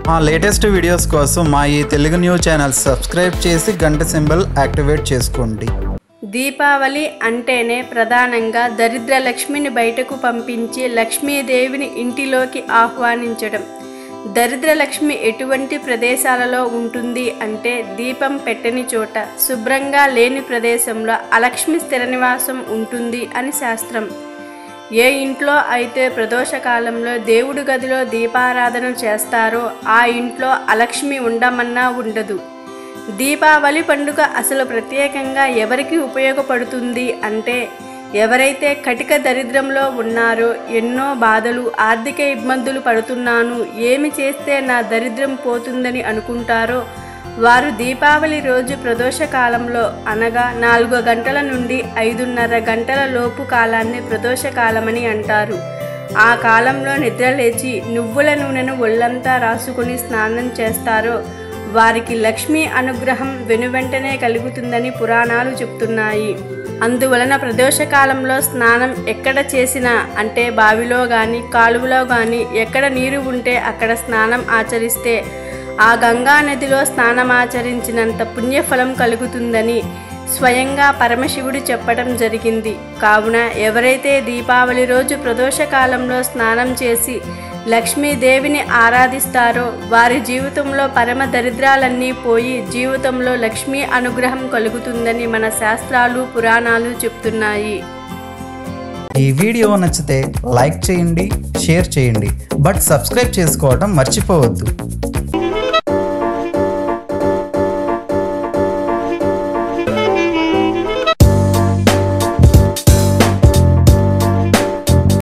మా latest videos కోసం మా ఈ తెలుగు న్యూస్ ఛానల్ సబ్స్క్రైబ్ చేసి గంట సింబల్ యాక్టివేట్ చేసుకోండి దీపావళి అంటేనే ప్రధానంగా దరిద్ర లక్ష్మిని బయటకు పంపించి లక్ష్మీదేవిని ఇంటిలోకి ఆహ్వానించడం దరిద్ర లక్ష్మి ఎటువంటి ప్రదేశాలలో ఉంటుంది అంటే దీపం పెట్టని చోట శుభ్రంగా లేని ప్రదేశంలో అలక్ష్మి స్థిర నివాసం ఉంటుంది అని శాస్త్రం ఏ ఇంట్లో అయితే ప్రదోష కాలంలో దేవుడి గదిలో దీపారాధన చేస్తారో ఆ ఇంట్లో అలక్ష్మి ఉండమన్నా ఉండదు దీపావళి పండుగ అసలు ప్రత్యేకంగా ఎవరికి ఉపయోగపడుతుంది అంటే ఎవరైతే కటిక దరిద్రంలో ఉన్నారో ఎన్నో బాధలు ఆర్థిక ఇబ్బందులు పడుతున్నాను ఏమి చేస్తే నా దరిద్రం పోతుందని అనుకుంటారో వారు దీపావళి రోజు ప్రదోష కాలంలో అనగా నాలుగు గంటల నుండి ఐదున్నర గంటల లోపు కాలాన్ని ప్రదోష కాలమని అంటారు ఆ కాలంలో నిద్రలేచి నువ్వుల నూనెను ఒళ్ళంతా రాసుకుని స్నానం చేస్తారో వారికి లక్ష్మీ అనుగ్రహం వెనువెంటనే కలుగుతుందని పురాణాలు చెప్తున్నాయి అందువలన ప్రదోష కాలంలో స్నానం ఎక్కడ చేసినా అంటే బావిలో కానీ కాలువలో కానీ ఎక్కడ నీరు ఉంటే అక్కడ స్నానం ఆచరిస్తే ఆ గంగా నదిలో స్నానమాచరించినంత పుణ్యఫలం కలుగుతుందని స్వయంగా పరమశివుడు చెప్పడం జరిగింది కావున ఎవరైతే దీపావళి రోజు ప్రదోష కాలంలో స్నానం చేసి లక్ష్మీదేవిని ఆరాధిస్తారో వారి జీవితంలో పరమ దరిద్రాలన్నీ పోయి జీవితంలో లక్ష్మీ అనుగ్రహం కలుగుతుందని మన శాస్త్రాలు పురాణాలు చెప్తున్నాయి ఈ వీడియో నచ్చితే లైక్ చేయండి షేర్ చేయండి బట్ సబ్స్క్రైబ్ చేసుకోవడం మర్చిపోవద్దు